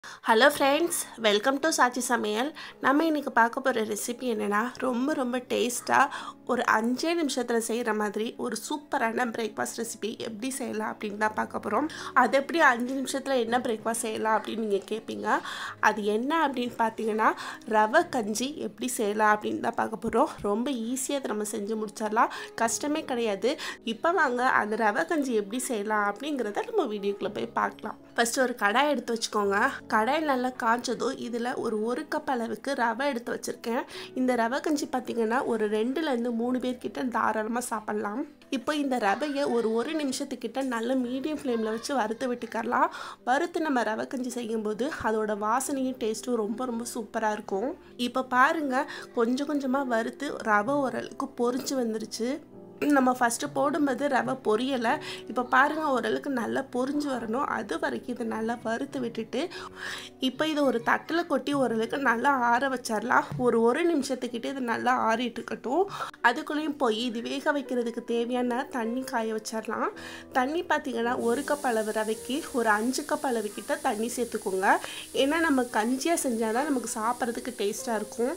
hello friends welcome to Chachi சமையல் நம்ம இன்றைக்கி பார்க்க போகிற ரெசிபி என்னென்னா ரொம்ப ரொம்ப டேஸ்ட்டாக ஒரு அஞ்சே நிமிஷத்தில் செய்கிற மாதிரி ஒரு சூப்பரான பிரேக்ஃபாஸ்ட் ரெசிபி எப்படி செய்யலாம் அப்படின்னு தான் பார்க்க போகிறோம் அது எப்படி அஞ்சு நிமிஷத்தில் என்ன பிரேக்ஃபாஸ்ட் செய்யலாம் அப்படின்னு நீங்கள் கேட்பீங்க அது என்ன அப்படின்னு பார்த்தீங்கன்னா ரவை கஞ்சி எப்படி செய்யலாம் அப்படின்னு தான் பார்க்க போகிறோம் ரொம்ப ஈஸியாக அதை நம்ம செஞ்சு முடிச்சிடலாம் கஷ்டமே கிடையாது இப்போ வாங்க அந்த ரவை கஞ்சி எப்படி செய்யலாம் அப்படிங்கிறத நம்ம வீடியோக்குள்ளே போய் பார்க்கலாம் ஃபஸ்ட்டு ஒரு கடாய் எடுத்து வச்சுக்கோங்க கடாய் நல்லா காய்ச்சதும் இதில் ஒரு ஒரு கப் அளவுக்கு ரவை எடுத்து வச்சுருக்கேன் இந்த ரவை கஞ்சி பார்த்திங்கன்னா ஒரு ரெண்டுலேருந்து மூணு பேர்கிட்ட தாராளமாக சாப்பிட்லாம் இப்போ இந்த ரவையை ஒரு ஒரு நிமிஷத்துக்கிட்ட நல்ல மீடியம் ஃப்ளேமில் வச்சு வறுத்து விட்டுக்கரலாம் வறுத்து நம்ம ரவை கஞ்சி செய்யும்போது அதோட வாசனையும் டேஸ்ட்டும் ரொம்ப ரொம்ப சூப்பராக இருக்கும் இப்போ பாருங்கள் கொஞ்சம் கொஞ்சமாக வறுத்து ரவை ஓரளவுக்கு பொரிச்சு வந்துருச்சு நம்ம ஃபஸ்ட்டு போடும்போது ரவை பொரியலை இப்போ பாருங்கள் ஓரளவுக்கு நல்லா பொரிஞ்சு வரணும் அது வரைக்கும் இதை நல்லா வறுத்து விட்டுட்டு இப்போ இதை ஒரு தட்டில் கொட்டி ஓரளவுக்கு நல்லா ஆற வச்சிடலாம் ஒரு ஒரு நிமிஷத்துக்கிட்டே இது நல்லா ஆறிட்டு இருக்கட்டும் அதுக்குள்ளேயும் போய் இது வேக வைக்கிறதுக்கு தேவையான தண்ணி காய வச்சிடலாம் தண்ணி பார்த்திங்கன்னா ஒரு கப் அளவு ரவைக்கு ஒரு அஞ்சு கப் அளவு கிட்ட தண்ணி சேர்த்துக்கோங்க ஏன்னா நம்ம கஞ்சியாக செஞ்சால் தான் நமக்கு சாப்பிட்றதுக்கு டேஸ்ட்டாக இருக்கும்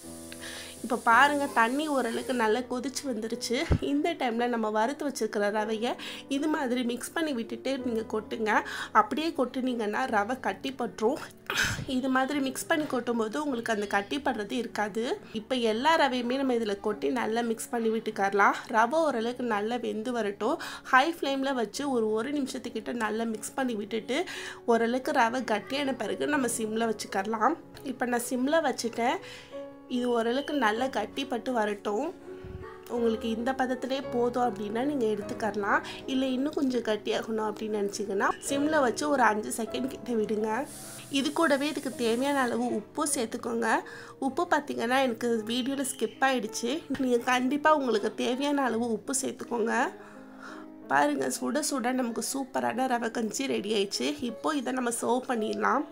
இப்போ பாருங்கள் தண்ணி ஓரளவுக்கு நல்லா கொதிச்சு வந்துருச்சு இந்த டைமில் நம்ம வறுத்து வச்சுருக்கிற ரவையை இது மாதிரி மிக்ஸ் பண்ணி விட்டுட்டு நீங்கள் கொட்டுங்க அப்படியே கொட்டுனீங்கன்னா ரவை கட்டி பட்டுரும் இது மாதிரி மிக்ஸ் பண்ணி கொட்டும்போது உங்களுக்கு அந்த கட்டி படுறது இருக்காது இப்போ எல்லா ரவையுமே நம்ம இதில் கொட்டி நல்லா மிக்ஸ் பண்ணி விட்டுக்கரலாம் ரவை ஓரளவுக்கு நல்லா வெந்து வரட்டும் ஹை ஃப்ளேமில் வச்சு ஒரு ஒரு நிமிஷத்துக்கிட்ட நல்லா மிக்ஸ் பண்ணி விட்டுட்டு ஓரளவுக்கு ரவை கட்டியான பிறகு நம்ம சிம்மில் வச்சுக்கரலாம் இப்போ நான் சிம்மில் வச்சுட்டேன் இது ஓரளவுக்கு நல்லா கட்டிப்பட்டு வரட்டும் உங்களுக்கு இந்த பதத்திலே போதும் அப்படின்னா நீங்கள் எடுத்துக்கரலாம் இல்லை இன்னும் கொஞ்சம் கட்டியாகணும் அப்படின்னு நினச்சிங்கன்னா சிம்மில் வச்சு ஒரு அஞ்சு செகண்ட் கிட்ட விடுங்க இது கூடவே இதுக்கு தேவையான அளவு உப்பும் சேர்த்துக்கோங்க உப்பு பார்த்திங்கன்னா எனக்கு வீடியோவில் ஸ்கிப் ஆகிடுச்சு நீங்கள் கண்டிப்பாக உங்களுக்கு தேவையான அளவு உப்பு சேர்த்துக்கோங்க பாருங்கள் சுட சுட நமக்கு சூப்பரான ரவை கஞ்சி ரெடி ஆயிடுச்சு இப்போ இதை நம்ம சர்வ் பண்ணிடலாம்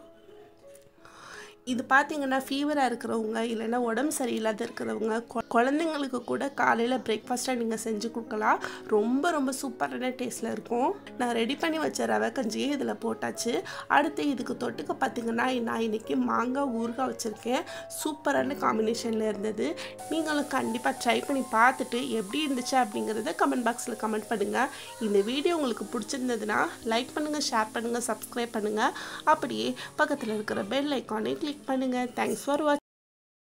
இது பார்த்தீங்கன்னா ஃபீவராக இருக்கிறவங்க இல்லைன்னா உடம்பு சரியில்லாத இருக்கிறவங்க குழந்தைங்களுக்கு கூட காலையில் பிரேக்ஃபாஸ்ட்டாக நீங்கள் செஞ்சு கொடுக்கலாம் ரொம்ப ரொம்ப சூப்பரான டேஸ்ட்டில் இருக்கும் நான் ரெடி பண்ணி வச்ச ரவை கஞ்சியை இதில் போட்டாச்சு அடுத்து இதுக்கு தொட்டுக்க பார்த்தீங்கன்னா நான் இன்றைக்கி மாங்காய் ஊறுகாய் வச்சுருக்கேன் சூப்பரான காம்பினேஷனில் இருந்தது நீங்களும் கண்டிப்பாக ட்ரை பண்ணி பார்த்துட்டு எப்படி இருந்துச்சு அப்படிங்கிறத கமெண்ட் பாக்ஸில் கமெண்ட் பண்ணுங்கள் இந்த வீடியோ உங்களுக்கு பிடிச்சிருந்ததுன்னா லைக் பண்ணுங்கள் ஷேர் பண்ணுங்கள் சப்ஸ்கிரைப் பண்ணுங்கள் அப்படியே பக்கத்தில் இருக்கிற பெல் ஐக்கானை கிளிக் பண்ணுங்கள் தேங்க்ஸ் ஃபார் வாட்ச்